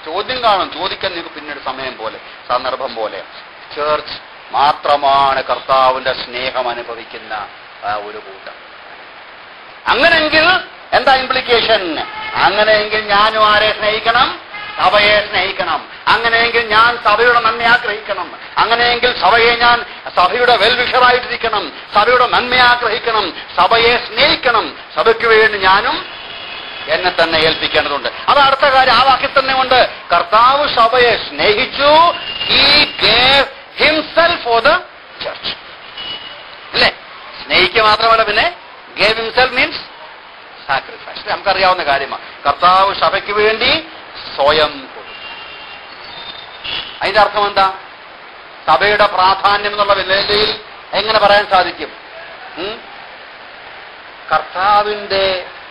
ചോദ്യം കാണും ചോദിക്കാൻ നിങ്ങൾക്ക് പിന്നീട് സമയം പോലെ സന്ദർഭം പോലെ ചേർച്ച് മാത്രമാണ് കർത്താവിന്റെ സ്നേഹം അനുഭവിക്കുന്ന ആ, ഒരു കൂട്ടം അങ്ങനെങ്കിൽ എന്താ ഇംപ്ലിക്കേഷൻ അങ്ങനെയെങ്കിൽ ഞാനും ആരെ സ്നേഹിക്കണം സഭയെ സ്നേഹിക്കണം അങ്ങനെയെങ്കിൽ ഞാൻ സഭയുടെ നന്മ ആഗ്രഹിക്കണം അങ്ങനെയെങ്കിൽ സഭയെ ഞാൻ സഭയുടെ വെൽവിഷറായിട്ടിരിക്കണം സഭയുടെ നന്മ ആഗ്രഹിക്കണം സഭയെ സ്നേഹിക്കണം സഭയ്ക്ക് വേണ്ടി ഞാനും എന്നെ തന്നെ ഏൽപ്പിക്കേണ്ടതുണ്ട് അത് അടുത്ത കാര്യം ആ വാക്കിൽ തന്നെ ഉണ്ട് കർത്താവ് സഭയെ സ്നേഹിച്ചു ഈ gave himself for the church അല്ലേ സ്നേഹിക്കുക മാത്രമല്ല പിന്നെ ഗേവ് ഹിംസെൽഫ് മീൻസ് സാക്രിഫൈസ് നമുക്കറിയാവുന്ന കാര്യമാണ് കർത്താവ് സഭയ്ക്ക് വേണ്ടി സ്വയം കൊടുത്തു അതിന്റെ അർത്ഥം എന്താ സഭയുടെ പ്രാധാന്യം എന്നുള്ള നിലയിൽ എങ്ങനെ പറയാൻ സാധിക്കും ഉം? കർത്താവിന്റെ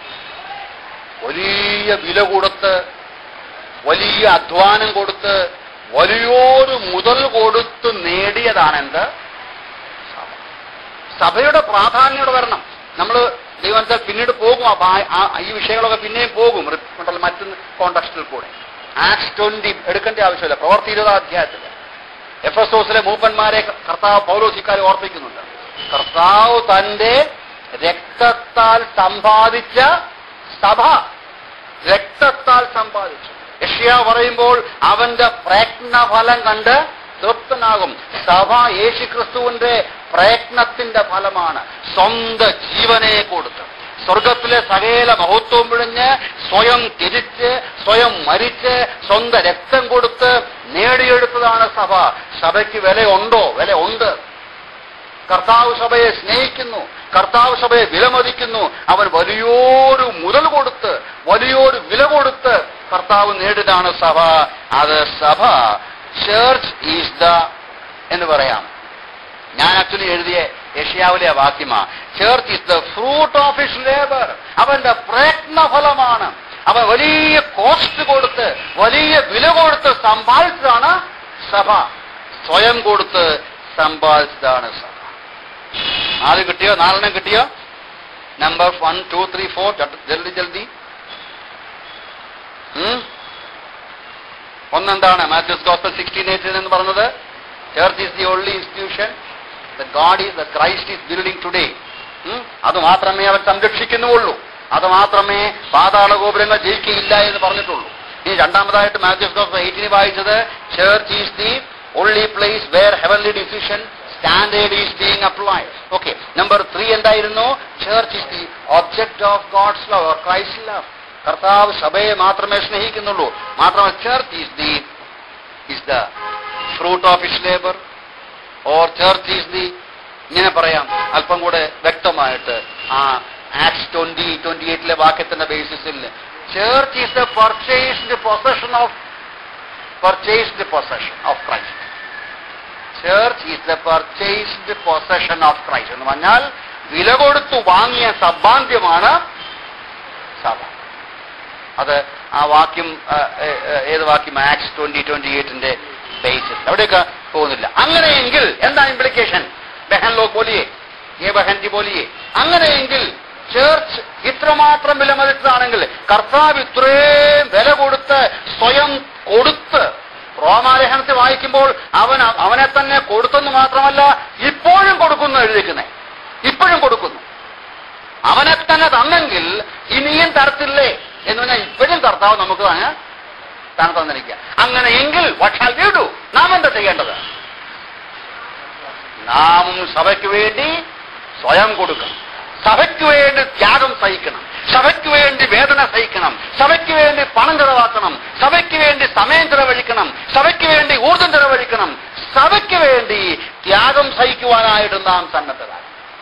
വലിയ വില കൊടുത്ത് വലിയ അധ്വാനം കൊടുത്ത് വലിയൊരു മുതൽ കൊടുത്ത് നേടിയതാണെന്ത് സഭ സഭയുടെ പ്രാധാന്യം ഇവിടെ വരണം നമ്മൾ ദൈവത്തെ പിന്നീട് പോകും അപ്പൊ ആ- ആ- ഈ വിഷയങ്ങളൊക്കെ പിന്നെയും പോകും റിപ്പീറ്റ് മറ്റു കോണ്ടക്സ്റ്റിൽ കൂടെ ആക്സ് ട്വന്റി എടുക്കേണ്ട ആവശ്യമില്ല പ്രവർത്തി ഇരുപതാം അധ്യായത്തിൽ എഫ് എസ് ഓസിലെ മൂപ്പന്മാരെ കർത്താവ് പൗലോസിക്കാരെ ഓർപ്പിക്കുന്നുണ്ട് കർത്താവ് തന്റെ രക്തത്താൽ സമ്പാദിച്ച സഭ രക്തത്താൽ സമ്പാദിച്ചു യഷ്യ പറയുമ്പോൾ അവന്റെ പ്രയത്നഫലം കണ്ട് തൃപ്തനാകും സഭ യേശുക്രിസ്തുവിന്റെ പ്രയത്നത്തിന്റെ ഫലമാണ് സ്വന്തം ജീവനെ കൊടുത്ത് സ്വർഗത്തിലെ സകല മഹത്വം പിഴിഞ്ഞ് സ്വയം തിരിച്ച് സ്വയം മരിച്ച് സ്വന്തം രക്തം കൊടുത്ത് നേടിയെടുത്തതാണ് സഭ സഭയ്ക്ക് വിലയുണ്ടോ വില ഉണ്ട് കർത്താവ് സഭയെ സ്നേഹിക്കുന്നു കർത്താവ് സഭയെ വിലമതിക്കുന്നു അവൻ വലിയൊരു മുതൽ കൊടുത്ത് വലിയൊരു വില കൊടുത്ത് കർത്താവ് നേടിയതാണ് സഭ അത് സഭ ചേർച്ച് ഈസ് ദ എന്ന് പറയാം ഞാൻ ആക്ച്വലി എഴുതിയ ഏഷ്യാവിലെ ആ വാക്യമാ church is the fruit of his labour അവന്റെ പ്രയത്നഫലമാണ് അവൻ വലിയ കോസ്റ്റ് കൊടുത്ത് വലിയ വില കൊടുത്ത് സമ്പാദിച്ചതാണ് സഭ സ്വയം കൊടുത്ത് സമ്പാദിച്ചതാണ് സഭ നാല് കിട്ടിയോ നാലെണ്ണം കിട്ടിയോ number one two three four ജൽദി ജൽദി ഉം? ഒന്നെന്താണ് മാത്യൂസ് ഗോസ്പൽ സിക്സ്റ്റീൻ എയ്റ്റീൻ എന്ന് പറഞ്ഞത് church is the only institution the God is the Christ is building today അത് മാത്രമേ അവൻ സംരക്ഷിക്കുന്നുള്ളൂ അത് മാത്രമേ പാതാള ഗോപുരങ്ങൾ ജയിക്കുകയില്ല എന്ന് പറഞ്ഞിട്ടുള്ളൂ ഇനി രണ്ടാമതായിട്ട് മാത്യൂസ് ഗോസ്പൽ എയ്റ്റീൻ വായിച്ചത് church is the only place where heavenly decision standard is being applied okay number three എന്തായിരുന്നു church is the object of God's love or Christ love കർത്താവ് സഭയെ മാത്രമേ സ്നേഹിക്കുന്നുള്ളൂ മാത്രമല്ല church is the is the fruit of his labour or church is the ഇങ്ങനെ പറയാം അല്പം കൂടെ വ്യക്തമായിട്ട് ആ ആക്സ് ട്വന്റി ട്വന്റി എയ്റ്റിലെ വാക്യത്തിന്റെ ബേസിസിൽ church is the purchased possession of purchased possession of Christ church is the purchased possession of Christ എന്ന് പറഞ്ഞാൽ വില കൊടുത്തു വാങ്ങിയ സമ്പാദ്യമാണ് സഭ അത് ആ വാക്യം ആ, ഏ, ഏ, ഏത് വാക്യം ആക്സ് ട്വന്റി ട്വന്റി എയ്റ്റിന്റെ ബേസിസ് അവിടെയൊക്കെ പോകുന്നില്ല അങ്ങനെയെങ്കിൽ എന്താണ് ഇംപ്ലിക്കേഷൻ ബഹൻ ലോക് ബോലിയെ ഏ ബഹൻജി ബോലിയെ അങ്ങനെയെങ്കിൽ ചേർച്ച് ഇത്രമാത്രം വിലമതിച്ചതാണെങ്കിൽ കർത്താവ് ഇത്രയും വില കൊടുത്ത് സ്വയം കൊടുത്ത് റോമാലേഖനത്തിൽ വായിക്കുമ്പോൾ അവൻ അവനെ തന്നെ കൊടുത്തെന്ന് മാത്രമല്ല ഇപ്പോഴും കൊടുക്കുന്നു എഴുതിക്കുന്നേ ഇപ്പോഴും കൊടുക്കുന്നു അവനെ തന്നെ തന്നെങ്കിൽ ഇനിയും തരത്തില്ലേ എന്ന് പറഞ്ഞാൽ ഇപ്പോഴും കർത്താവ് നമുക്ക് തന്നെ താൻ തന്നിരിക്കുക അങ്ങനെയെങ്കിൽ വക്ഷാൽ വീടു നാം എന്താ ചെയ്യേണ്ടത് നാമും സഭയ്ക്ക് വേണ്ടി സ്വയം കൊടുക്കണം സഭയ്ക്ക് വേണ്ടി ത്യാഗം സഹിക്കണം സഭയ്ക്ക് വേണ്ടി വേദന സഹിക്കണം സഭയ്ക്ക് വേണ്ടി പണം ചെലവാക്കണം സഭയ്ക്ക് വേണ്ടി സമയം ചെലവഴിക്കണം സഭയ്ക്ക് വേണ്ടി ഊർജം ചെലവഴിക്കണം സഭയ്ക്ക് വേണ്ടി ത്യാഗം സഹിക്കുവാനായിട്ട് നാം സന്നദ്ധരാണ്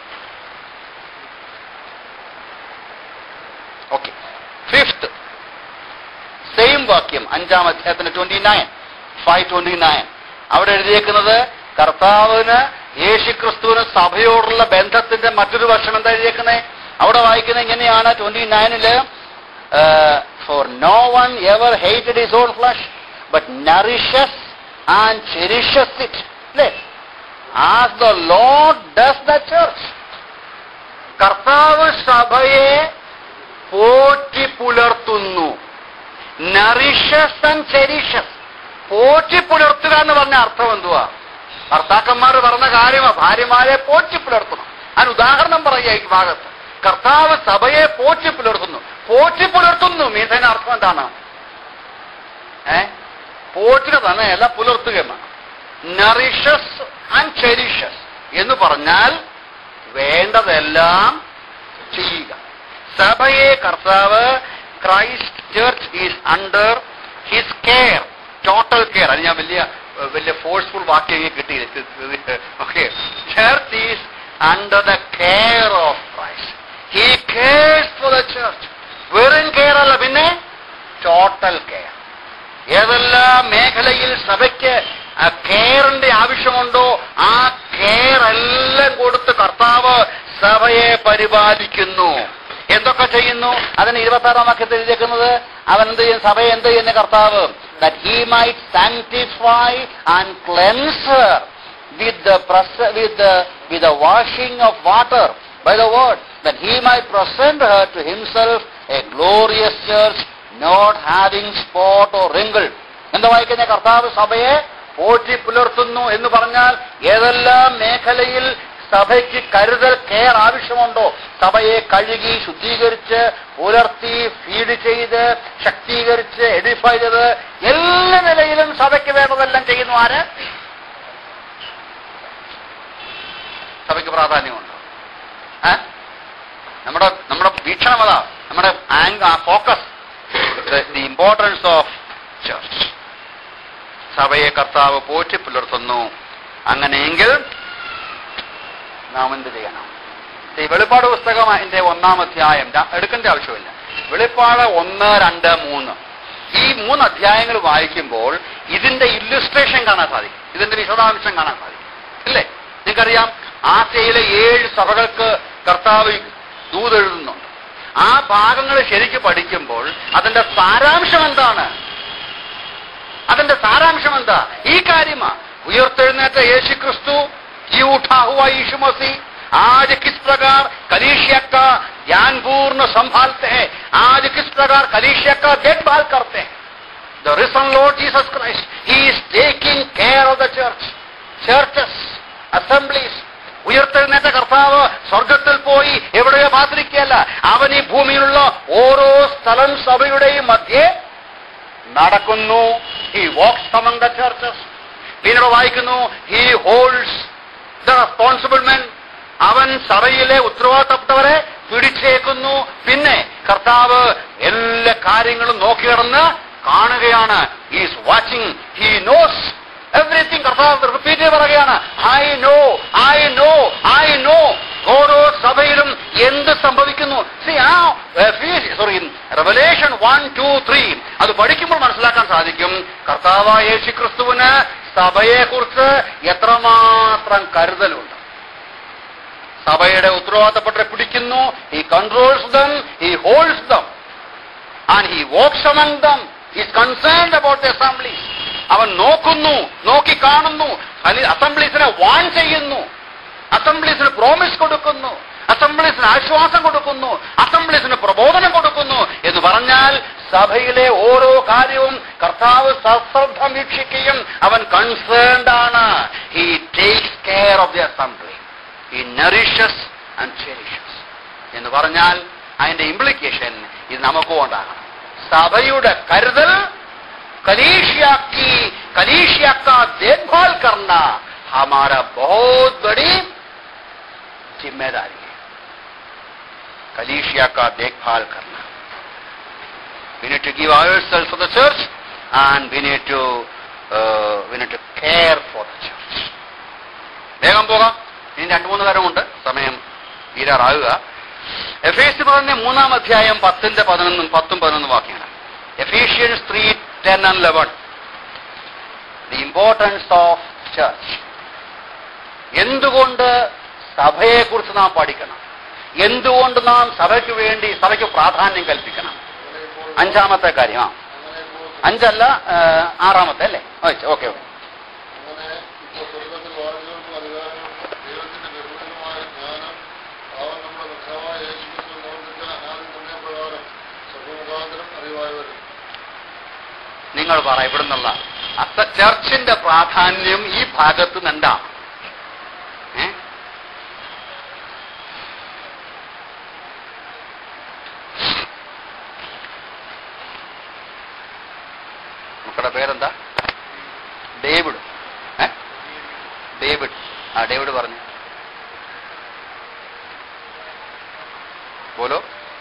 ഓക്കെ ഫിഫ്ത്ത് സെയിം വാക്യം അഞ്ചാം അധ്യായത്തിന് twenty nine five twenty nine അവിടെ എഴുതിയേക്കുന്നത് കർത്താവിന് യേശുക്രിസ്തുവിന് സഭയോടുള്ള ബന്ധത്തിന്റെ മറ്റൊരു വർഷം എന്താ എഴുതിയേക്കുന്നത് അവിടെ വായിക്കുന്നത് ഇങ്ങനെയാണ് ട്വന്റി നയനില് for no one ever hated his own flesh but nourishes and cherishes it അല്ലേ as the Lord does the church കർത്താവ് സഭയെ പോറ്റി പുലർത്തുന്നു നറിഷസ് ആൻഡ് ചെരിഷസ് പോറ്റി പുലർത്തുക എന്ന് പറഞ്ഞ അർത്ഥം എന്തുവാ ഭർത്താക്കന്മാർ പറഞ്ഞ കാര്യമാ ഭാര്യമാരെ പോറ്റി പുലർത്തണം അതിന് ഉദാഹരണം പറയുക ഈ ഭാഗത്ത് കർത്താവ് സഭയെ പോറ്റി പുലർത്തുന്നു പോറ്റി പുലർത്തുന്നു മീൻസ് അതിന് അർത്ഥം എന്താണ് ഏ പോറ്റുക തന്നെയല്ല പുലർത്തുകയുമാണ് നറിഷസ് ആൻഡ് ചെരിഷസ് എന്ന് പറഞ്ഞാൽ വേണ്ടതെല്ലാം ചെയ്യുക സഭയെ കർത്താവ് Christ church is under his care total care അത് ഞാൻ വലിയ വലിയ ഫോഴ്സ്ഫുൾ വാക്യം കിട്ടി okay church is under the care of Christ he cares for the church വെറും കെയർ അല്ല പിന്നെ ടോട്ടൽ കെയർ ഏതെല്ലാം മേഖലയിൽ സഭയ്ക്ക് കെയറിന്റെ ആവശ്യമുണ്ടോ ആ കെയർ എല്ലാം കൊടുത്ത് കർത്താവ് സഭയെ പരിപാലിക്കുന്നു എന്തൊക്കെ ചെയ്യുന്നു അതിന് ഇരുപത്തി ആറാം വാക്യത്തിൽ എഴുതിയേക്കുന്നത് അവൻ എന്ത് ചെയ്യും സഭയെ എന്ത് ചെയ്യുന്ന കർത്താവ് that he might sanctify and cleanse her with the with the with the washing of water by the word that he might present her to himself a glorious church not having spot or wrinkle എന്താ വായിക്കുന്ന കർത്താവ് സഭയെ പോറ്റി പുലർത്തുന്നു എന്ന് പറഞ്ഞാൽ ഏതെല്ലാം മേഖലയിൽ സഭയ്ക്ക് കരുതൽ കെയർ ആവശ്യമുണ്ടോ സഭയെ കഴുകി ശുദ്ധീകരിച്ച് പുലർത്തി ഫീഡ് ചെയ്ത് ശക്തീകരിച്ച് എഡിഫൈ ചെയ്ത് എല്ലാ നിലയിലും സഭയ്ക്ക് വേണ്ടതെല്ലാം ചെയ്യുന്നു ആര് സഭയ്ക്ക് പ്രാധാന്യമുണ്ട് ഏ? നമ്മുടെ നമ്മുടെ വീക്ഷണം അതാ നമ്മുടെ focus the importance of church സഭയെ കർത്താവ് പോറ്റി പുലർത്തുന്നു അങ്ങനെയെങ്കിൽ നാം എന്ത് ചെയ്യണം ഈ വെളിപ്പാട് പുസ്തകം അതിന്റെ ഒന്നാം അധ്യായം ര- എടുക്കേണ്ട ആവശ്യമില്ല വെളിപ്പാട് ഒന്ന് രണ്ട് മൂന്ന് ഈ മൂന്ന് അധ്യായങ്ങൾ വായിക്കുമ്പോൾ ഇതിന്റെ ഇല്ലുസ്ട്രേഷൻ കാണാൻ സാധിക്കും ഇതിന്റെ വിശദാംശം കാണാൻ സാധിക്കും ഇല്ലേ നിങ്ങൾക്കറിയാം ആസിയയിലെ ഏഴ് സഭകൾക്ക് കർത്താവ് ദൂതെഴുതുന്നുണ്ട് ആ ഭാഗങ്ങൾ ശരിക്ക് പഠിക്കുമ്പോൾ അതിന്റെ സാരാംശം എന്താണ് അതിന്റെ സാരാംശം എന്താ ഈ കാര്യമാ ഉയർത്തെഴുന്നേറ്റ യേശു ക്രിസ്തു जी उठा हुआ यीशु मसीह आज किस प्रकार कलीसिया का ज्ञान पूर्ण संभालते हैं आज किस प्रकार कलीसिया का देखभाल करते हैं the risen Lord Jesus Christ he is taking care of the church churches assemblies ഉയർത്തെഴുന്നേറ്റ കർത്താവ് സ്വർഗത്തിൽ പോയി എവിടെയോ പാത്രിക്കല്ല അവൻ ഈ ഭൂമിയിലുള്ള ഓരോ സ്ഥലം സഭയുടെയും മധ്യേ നടക്കുന്നു he walks among the churches പിന്നീട് വായിക്കുന്നു he holds the responsible men അവൻ സഭയിലെ ഉത്തരവാദിത്തപ്പെട്ടവരെ പിടിച്ചേക്കുന്നു പിന്നെ കർത്താവ് എല്ലാ കാര്യങ്ങളും നോക്കിക്കിടന്ന് കാണുകയാണ് is watching he knows everything കർത്താവ് റിപ്പീറ്റ് ചെയ്ത് പറയുകയാണ് I know I know I know ഓരോ സഭയിലും എന്ത് സംഭവിക്കുന്നു see uh sorry Revelation one two three അത് പഠിക്കുമ്പോൾ മനസ്സിലാക്കാൻ സാധിക്കും കർത്താവായ യേശു ക്രിസ്തുവിന് സഭയെക്കുറിച്ച് എത്രമാത്രം കരുതലുണ്ട് സഭയുടെ ഉത്തരവാദിത്തപ്പെട്ടവരെ പിടിക്കുന്നു he controls them he holds them and he walks among them is concerned about the assemblies അവൻ നോക്കുന്നു നോക്കി കാണുന്നു അസംബ്ലീസിനെ വാൺ ചെയ്യുന്നു അസംബ്ലീസിന് പ്രോമിസ് കൊടുക്കുന്നു അസംബ്ലീസിന് ആശ്വാസം കൊടുക്കുന്നു അസംബ്ലീസിന് പ്രബോധനം കൊടുക്കുന്നു എന്ന് പറഞ്ഞാൽ സഭയിലെ ഓരോ കാര്യവും കർത്താവ് സശ്രദ്ധം വീക്ഷിക്കുകയും അവൻ കൺസേൺഡ് ആണ് he takes care of the assembly he nourishes and cherishes എന്ന് പറഞ്ഞാൽ അതിന്റെ ഇംപ്ലിക്കേഷൻ ഇത് നമുക്കും ഉണ്ടാകണം സഭയുടെ കരുതൽ कलीसिया की कलीसिया का देखभाल करना हमारा बहुत बड़ी जिम्मेदारी है कलीसिया का देखभाल करना we need to give ourselves for the church and we need to uh, we need to care for the church വേഗം പോകാം ഇനി രണ്ടു മൂന്ന് കാര്യമുണ്ട് സമയം തീരാറാകുക എഫ് എസ് പറഞ്ഞ മൂന്നാം അധ്യായം പത്തിന്റെ പതിനൊന്നും പത്തും പതിനൊന്നും വാക്യങ്ങൾ Ephesians three ten and eleven the importance of church എന്തുകൊണ്ട് സഭയെക്കുറിച്ച് നാം പഠിക്കണം എന്തുകൊണ്ട് നാം സഭയ്ക്ക് വേണ്ടി സഭയ്ക്ക് പ്രാധാന്യം കൽപ്പിക്കണം അഞ്ചാമത്തെ കാര്യം ആ അഞ്ചല്ല ആ, ആറാമത്തെ അല്ലേ ഓക്കെ ഓക്കെ അങ്ങനെ ഇപ്പോൾ സ്വർഗത്തിൽ വാഴുകൾക്കും അധികാരവും ദൈവത്തിന്റെ ബഹുവിധമായ ജ്ഞാനം അവൻ നമ്മുടെ കർത്താവായ യേശുക്രിസ്തു പ്രവർത്തിച്ച അനാദി നിർണയപ്രകാരം സർവമുഖാന്തരം അറിവായി വരും നിങ്ങൾ പറ ഇവിടെ നിന്നുള്ള അത്ര ചർച്ചിന്റെ പ്രാധാന്യം ഈ ഭാഗത്ത് നിന്ന് എന്താ ഏ മക്കളുടെ പേരെന്താ ഡേവിഡ് ഏ ഡേവിഡ് ആ ഡേവിഡ് പറഞ്ഞു പോലോ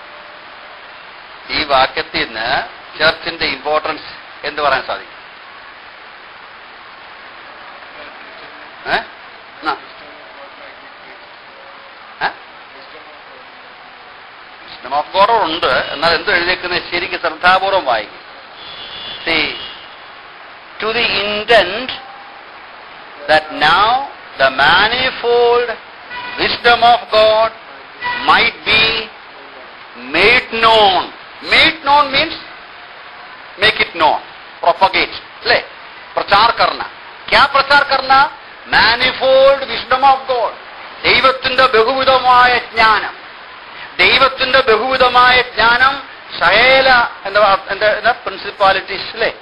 ഈ വാക്യത്തിൽ നിന്ന് ചർച്ചിന്റെ ഇമ്പോർട്ടൻസ് എന്ത് പറയാൻ സാധിക്കും ഏ? ആ. ഏ? വിസ്ഡം ഓഫ് ഗോഡ് ഉണ്ട് എന്നാൽ എന്ത് എഴുതിയേക്കുന്നത് ശരിക്കും ശ്രദ്ധാപൂർവം വായിക്കും see to the intent that now the manifold wisdom of God might be made known. Made known means make it known, propagate. അല്ലേ പ്രചാർ കർണ ക്യാ പ്രചാർ കർണ മാനിഫോൾഡ് വിസ്ഡം ഓഫ് ഗോഡ് ദൈവത്തിന്റെ ബഹുവിധമായ ജ്ഞാനം ദൈവത്തിന്റെ ബഹുവിധമായ ജ്ഞാനം സകല എന്താ എന്താ എന്താ പ്രിൻസിപ്പാലിറ്റീസ് അല്ലേ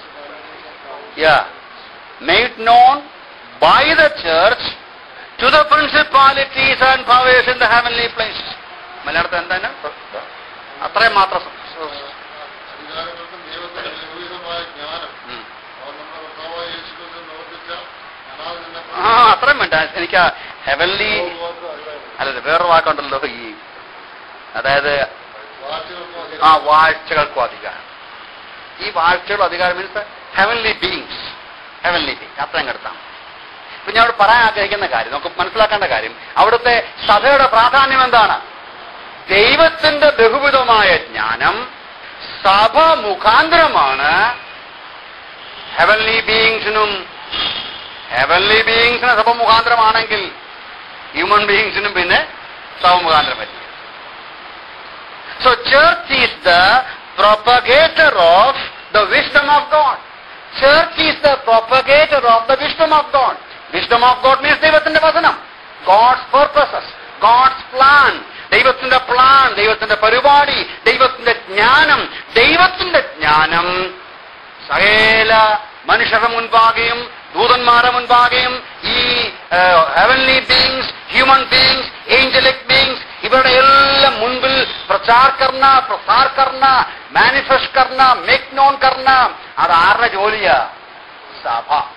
യാ made known by the church to the principalities and powers in the heavenly places. മലയാളത്തിൽ എന്താണ് അത്രയും മാത്രം സ- സ- സ- അധികാരങ്ങൾക്കും ദൈവത്തിന്റെ ബഹുവിധമായ ജ്ഞാനം ഉം. അവൻ നമ്മുടെ കർത്താവായ യേശു ക്രിസ്തു പ്രവർത്തിച്ച അനാദിന ആ അത്രയും വേണ്ട എനിക്ക് ഹെവൻലി അല്ലല്ല വേറൊരു വാക്കുണ്ടല്ലോ ഈ അതായത് വാച്ചുകൾക്കും ആ വാഴ്ചകൾക്കും അധികാരം ഈ വാഴ്ചകളും അധികാരം means heavenly beings heavenly being അത്രയും എടുത്താൽ ഇപ്പൊ ഞാൻ അവിടെ പറയാൻ ആഗ്രഹിക്കുന്ന കാര്യം നമുക്ക് മനസ്സിലാക്കേണ്ട കാര്യം അവിടുത്തെ സഭയുടെ പ്രാധാന്യം എന്താണ് ദൈവത്തിന്റെ ബഹുവിധമായ ജ്ഞാനം സഭ മുഖാന്തരമാണ് ഹെവൻലി ബീയിങ്സിനും ഹെവൻലി ബീയിങ്സിന് സഭ മുഖാന്തരമാണെങ്കിൽ ഹ്യൂമൻ ബീയിങ്സിനും പിന്നെ സഭ മുഖാന്തരം പറ്റില്ല So church is the propagator of the wisdom of God. Church is the propagator of the wisdom of God. Wisdom of God means ദൈവത്തിന്റെ വചനം God's purposes, God's plan, ദൈവത്തിന്റെ പ്ലാൻ ദൈവത്തിന്റെ പരിപാടി ദൈവത്തിന്റെ ജ്ഞാനം ദൈവത്തിന്റെ ജ്ഞാനം സകല മനുഷ്യരുടെ മുൻപാകെയും ദൂതന്മാരുടെ മുൻപാകെയും ഈ heavenly beings human beings angelic beings ഇവരുടെ എല്ലാം മുൻപിൽ പ്രചാർ കർണ പ്രസാർ കർണ മാനിഫെസ്റ്റ് കർണ മേക്ക് നോൺ കർണ അത് ആരുടെ ജോലിയാ സഭ